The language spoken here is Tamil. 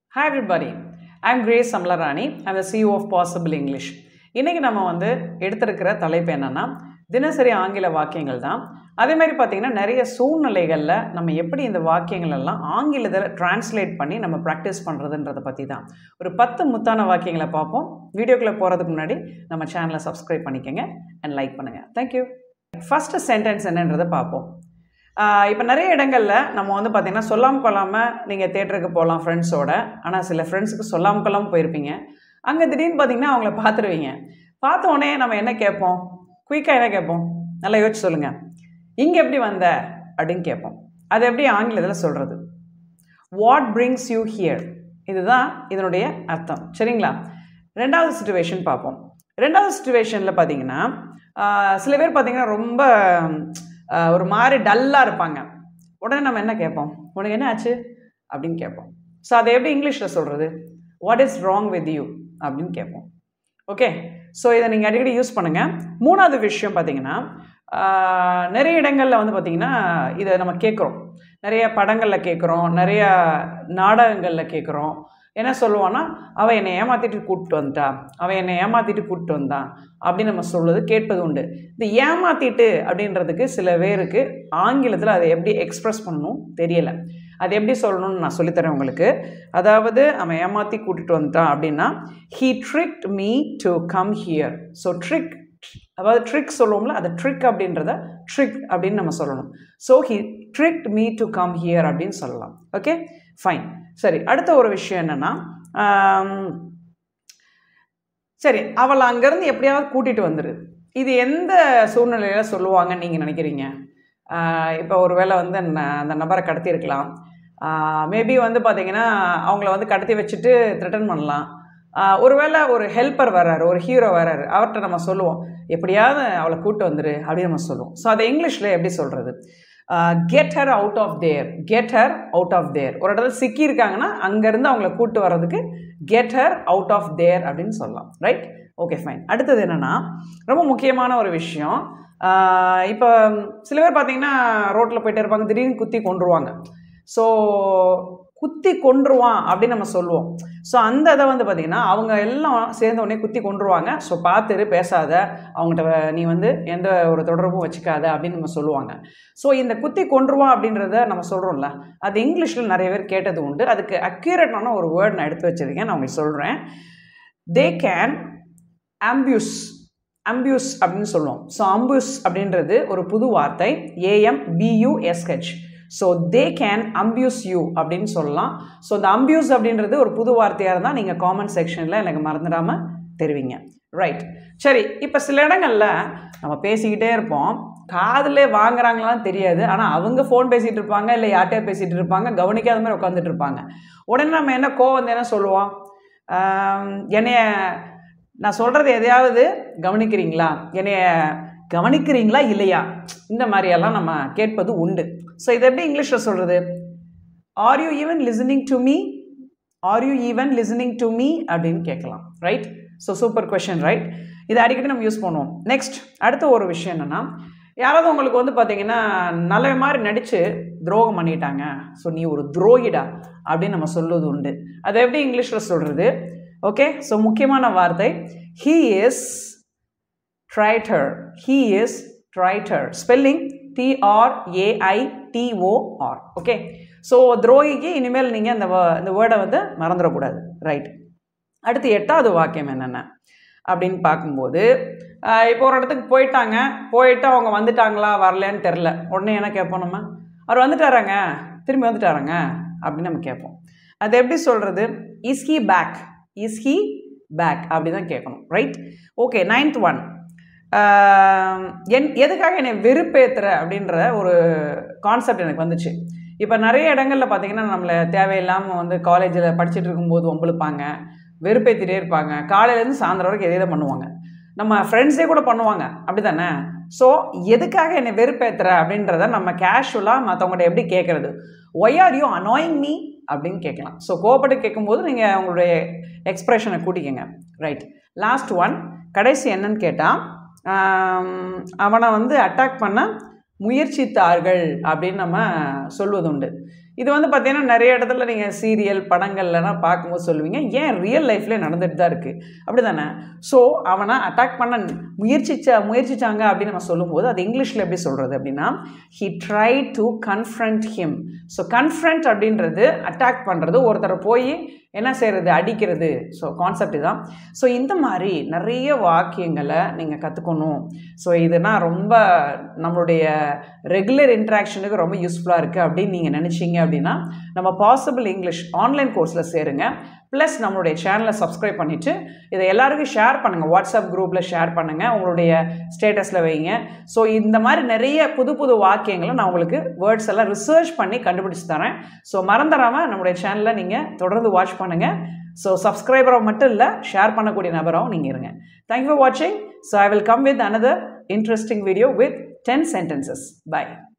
Hi everybody, I'm Grace Samlarani. I'm the CEO of Possible English. இன்றைக்கி நம்ம வந்து எடுத்திருக்கிற தலைப்பு என்னென்னா தினசரி ஆங்கில வாக்கியங்கள் தான் அதே மாதிரி பார்த்திங்கன்னா நிறைய சூழ்நிலைகளில் நம்ம எப்படி இந்த வாக்கியங்கள் எல்லாம் ஆங்கிலத்தில் டிரான்ஸ்லேட் பண்ணி நம்ம ப்ராக்டிஸ் பண்ணுறதுன்றதை பற்றி தான் ஒரு பத்து முத்தான வாக்கியங்களை பார்ப்போம் வீடியோக்குள்ளே போகிறதுக்கு முன்னாடி நம்ம சேனலை சப்ஸ்கிரைப் பண்ணிக்கோங்க அண்ட் லைக் பண்ணுங்கள் தேங்க்யூ ஃபஸ்ட்டு சென்டென்ஸ் என்னன்றதை பார்ப்போம் இப்போ நிறைய இடங்களில் நம்ம வந்து பார்த்திங்கன்னா சொல்லாமல் கொள்ளாமல் நீங்கள் தேட்டருக்கு போகலாம் ஃப்ரெண்ட்ஸோட ஆனால் சில ஃப்ரெண்ட்ஸுக்கு சொல்லாமல் கொள்ளாமல் போயிருப்பீங்க அங்கே திடீர்னு பார்த்தீங்கன்னா அவங்கள பார்த்துருவீங்க பார்த்த உடனே நம்ம என்ன கேட்போம் குயிக்காக என்ன கேட்போம் நல்லா யோசிச்சு சொல்லுங்கள் இங்கே எப்படி வந்த அப்படின்னு கேட்போம் அது எப்படி ஆங்கிலத்தில் சொல்கிறது வாட் பிரிங்ஸ் யூ ஹியர் இதுதான் இதனுடைய அர்த்தம் சரிங்களா ரெண்டாவது சுச்சுவேஷன் பார்ப்போம் ரெண்டாவது சுச்சுவேஷனில் பார்த்தீங்கன்னா ஆஹ், சில பேர் பார்த்தீங்கன்னா ரொம்ப ஆஹ், ஒரு மாதிரி டல்லாக இருப்பாங்க உடனே நம்ம என்ன கேட்போம் உனக்கு என்ன ஆச்சு அப்படின்னு கேட்போம் ஸோ அதை எப்படி இங்கிலீஷில் சொல்கிறது what is wrong with you அப்படின்னு கேட்போம் ஓகே ஸோ இதை நீங்கள் அடிக்கடி யூஸ் பண்ணுங்கள் மூணாவது விஷயம் பார்த்தீங்கன்னா ஆஹ், நிறைய இடங்களில் வந்து பார்த்திங்கன்னா இதை நம்ம கேட்குறோம் நிறைய படங்களில் கேட்குறோம் நிறைய நாடகங்களில் கேட்குறோம் என்ன சொல்லுவான்னா அவன் என்னை ஏமாற்றிட்டு கூப்பிட்டு வந்துட்டா அவன் என்னை ஏமாற்றிட்டு கூப்பிட்டு வந்தான் அப்படின்னு நம்ம சொல்லுவது கேட்பது உண்டு இந்த ஏமாற்றிட்டு அப்படின்றதுக்கு சில பேருக்கு ஆங்கிலத்தில் அதை எப்படி எக்ஸ்ப்ரெஸ் பண்ணணும் தெரியலை அது எப்படி சொல்லணும்னு நான் சொல்லித்தரேன் உங்களுக்கு அதாவது அவன் ஏமாற்றி கூட்டிகிட்டு வந்துட்டான் அப்படின்னா he tricked me to come here so trick அதாவது ட்ரிக் சொல்லுவோம்ல அது ட்ரிக் அப்படின்றத ட்ரிக் அப்படின்னு நம்ம சொல்லணும் so he tricked me to come here அப்படின்னு சொல்லலாம் ஓகே ஃபைன் சரி அடுத்த ஒரு விஷயம் என்னென்னா சரி அவளை அங்கேருந்து எப்படியாவது கூட்டிகிட்டு வந்துரு இது எந்த சூழ்நிலையில் சொல்லுவாங்கன்னு நீங்கள் நினைக்கிறீங்க இப்போ ஒரு வேளை வந்து ந- அந்த நபரை கடத்தியிருக்கலாம் மேபி வந்து பார்த்தீங்கன்னா அவங்கள வந்து கடத்தி வச்சுட்டு த்ரெட்டன் பண்ணலாம் ஆஹ் ஒருவேளை ஒரு ஹெல்ப்பர் வர்றாரு ஒரு ஹீரோ வர்றாரு அவர்கிட்ட நம்ம சொல்லுவோம் எப்படியாவது அவளை கூட்டு வந்துரு அப்படின்னு நம்ம சொல்லுவோம் ஸோ அதை இங்கிலீஷில் எப்படி சொல்கிறது get her out of there get her out of there ஒரு இடத்துல சிக்கியிருக்காங்கன்னா அங்கேருந்து அவங்கள கூட்டு வர்றதுக்கு get her out of there அப்படின்னு சொல்லலாம் ரைட் ஓகே ஃபைன் அடுத்தது என்னென்னா ரொம்ப முக்கியமான ஒரு விஷயம் இப்போ சில பேர் பார்த்தீங்கன்னா ரோட்டில் போயிட்டே இருப்பாங்க திடீர்னு குத்தி கொண்டுருவாங்க ஸோ குத்தி கொன்றுவான் அப்படின்னு நம்ம சொல்லுவோம் ஸோ அந்த இதை வந்து பார்த்திங்கன்னா அவங்க எல்லாம் சேர்ந்த உடனே குத்தி கொன்றுவாங்க ஸோ பார்த்துரு பேசாத அவங்ககிட்ட வ- நீ வந்து எந்த ஒரு தொடர்பும் வச்சுக்காத அப்படின்னு நம்ம சொல்லுவாங்க ஸோ இந்த குத்தி கொன்றுவான் அப்படின்றத நம்ம சொல்கிறோம்ல அது இங்கிலீஷில் நிறைய பேர் கேட்டது உண்டு அதுக்கு அக்யூரேட்டான ஒரு வேர்ட் நான் எடுத்து வச்சிருக்கேன் நான் உங்களுக்கு சொல்கிறேன் தே கேன் ஆம்பியூஸ் அம்பியூஸ் அப்படின்னு சொல்லுவோம் ஸோ அம்பியூஸ் அப்படின்றது ஒரு புது வார்த்தை A M B U S H so they can ambush you அப்படின்னு சொல்லலாம் ஸோ இந்த அம்பியூஸ் அப்படின்றது ஒரு புது வார்த்தையாக இருந்தால் நீங்கள் காமெண்ட் செக்ஷனில் எனக்கு மறந்துடாமல் தெரிவிங்க ரைட் சரி இப்போ சில இடங்களில் நம்ம பேசிக்கிட்டே இருப்போம் காதில் வாங்குறாங்களான்னு தெரியாது ஆனால் அவங்க ஃபோன் பேசிகிட்டு இருப்பாங்க இல்லை யார்கிட்டயோ பேசிகிட்டு இருப்பாங்க கவனிக்காத மாதிரி உட்காந்துட்டு இருப்பாங்க உடனே நம்ம என்ன கோவம் வந்து என்ன சொல்லுவோம் ஆம், என்னைய நான் சொல்கிறது எதையாவது கவனிக்கிறீங்களா என்னைய கவனிக்கிறீங்களா இல்லையா இந்த மாதிரியெல்லாம் நம்ம கேட்பது உண்டு ஸோ இதை எப்படி இங்கிலீஷில் சொல்கிறது are you even listening to me are you even listening to me அப்படின்னு கேட்கலாம் right so super question right இதை அடிக்கடி நம்ம யூஸ் பண்ணுவோம் நெக்ஸ்ட் அடுத்த ஒரு விஷயம் என்னென்னா யாராவது உங்களுக்கு வந்து பார்த்தீங்கன்னா நல்ல மாதிரி நடித்து துரோகம் பண்ணிட்டாங்க ஸோ நீ ஒரு துரோகிடா அப்படின்னு நம்ம சொல்லுவது உண்டு அதை எப்படி இங்கிலீஷில் சொல்கிறது ஓகே ஸோ முக்கியமான வார்த்தை he is traitor he is traitor spelling டிஆர்ஏஐடிஓஆர் okay so துரோகிக்கு இனிமேல் நீங்கள் இந்த wo- இந்த வேர்டை வந்து மறந்துடக்கூடாது ரைட் அடுத்து எட்டாவது வாக்கியம் என்னென்ன அப்படின்னு பார்க்கும்போது ஆஹ் இப்போ ஒரு இடத்துக்கு போயிட்டாங்க போயிட்டு அவங்க வந்துட்டாங்களா வரலையான்னு தெரில உடனே என்ன கேட்போம் நம்ம அவர் வந்துட்டாராங்க திரும்பி வந்துட்டாராங்க அப்படின்னு நம்ம கேட்போம் அது எப்படி சொல்கிறது is he back is he back அப்படி தான் கேட்கணும் ரைட் ஓகே நைன்த் ஒன் என் எதுக்காக என்னை வெறுப்பேத்துற அப்படின்ற ஒரு கான்செப்ட் எனக்கு வந்துச்சு இப்போ நிறைய இடங்களில் பார்த்தீங்கன்னா நம்மளை தேவையில்லாமல் வந்து காலேஜில் படிச்சுட்டு இருக்கும்போது வம்பிழுப்பாங்க வெறுப்பேற்றிட்டே இருப்பாங்க காலையிலேருந்து சாயந்தரம் வரைக்கும் எதை எதை பண்ணுவாங்க நம்ம ஃப்ரெண்ட்ஸே கூட பண்ணுவாங்க அப்படி தானே ஸோ எதுக்காக என்னை வெறுப்பேத்துற அப்படின்றத நம்ம கேஷுவலாக மற்றவங்கள்ட்ட எப்படி கேட்குறது why are you annoying me அப்படின்னு கேட்கலாம் ஸோ கோபப்பட்டு கேட்கும்போது நீங்கள் உங்களுடைய எக்ஸ்ப்ரெஷனை கூட்டிக்கங்க ரைட் லாஸ்ட் ஒன் கடைசி என்னன்னு கேட்டால் அவனை வந்து அட்டாக் பண்ண முயற்சித்தார்கள் அப்படின்னு நம்ம சொல்வது உண்டு இது வந்து பார்த்தீங்கன்னா நிறைய இடத்துல நீங்கள் சீரியல் படங்கள்லாம் பார்க்கும்போது சொல்லுவீங்க ஏன் ரியல் லைஃப்லேயே நடந்துட்டு தான் இருக்குது அப்படி தானே ஸோ அவனை அட்டாக் பண்ண முயற்சிச்சா முயற்சிச்சாங்க அப்படின்னு நம்ம சொல்லும்போது அது இங்கிலீஷில் எப்படி சொல்கிறது அப்படின்னா he try to confront him so confront அப்படின்றது அட்டாக் பண்ணுறது ஒருத்தரை போய் என்ன செய்கிறது அடிக்கிறது ஸோ கான்செப்ட் தான் ஸோ இந்த மாதிரி நிறைய வாக்கியங்களை நீங்கள் கற்றுக்கணும் ஸோ இதுனா ரொம்ப நம்மளுடைய ரெகுலர் இன்ட்ராக்ஷனுக்கு ரொம்ப யூஸ்ஃபுல்லாக இருக்குது அப்படின்னு நீங்கள் நினச்சிங்க அப்படின்னா நம்ம பாசிபிள் இங்கிலீஷ் ஆன்லைன் கோர்ஸில் சேருங்க ப்ளஸ் நம்மளுடைய சேனலை சப்ஸ்கிரைப் பண்ணிவிட்டு இதை எல்லாருக்கும் ஷேர் பண்ணுங்கள் வாட்ஸ்அப் குரூப்பில் ஷேர் பண்ணுங்கள் உங்களுடைய ஸ்டேட்டஸில் வைங்க ஸோ இந்த மாதிரி நிறைய புது புது வாக்கியங்களை நான் உங்களுக்கு வேர்ட்ஸ் எல்லாம் ரிசர்ச் பண்ணி கண்டுபிடிச்சு தரேன் ஸோ மறந்துடாமல் நம்மளுடைய சேனலை நீங்கள் தொடர்ந்து வாட்ச் பண்ணுங்கள் ஸோ சப்ஸ்கிரைபராக மட்டும் இல்லை ஷேர் பண்ணக்கூடிய நபராகவும் நீங்கள் இருங்க தேங்க்யூ ஃபார் வாட்சிங் so I will come with another interesting video with ten sentences by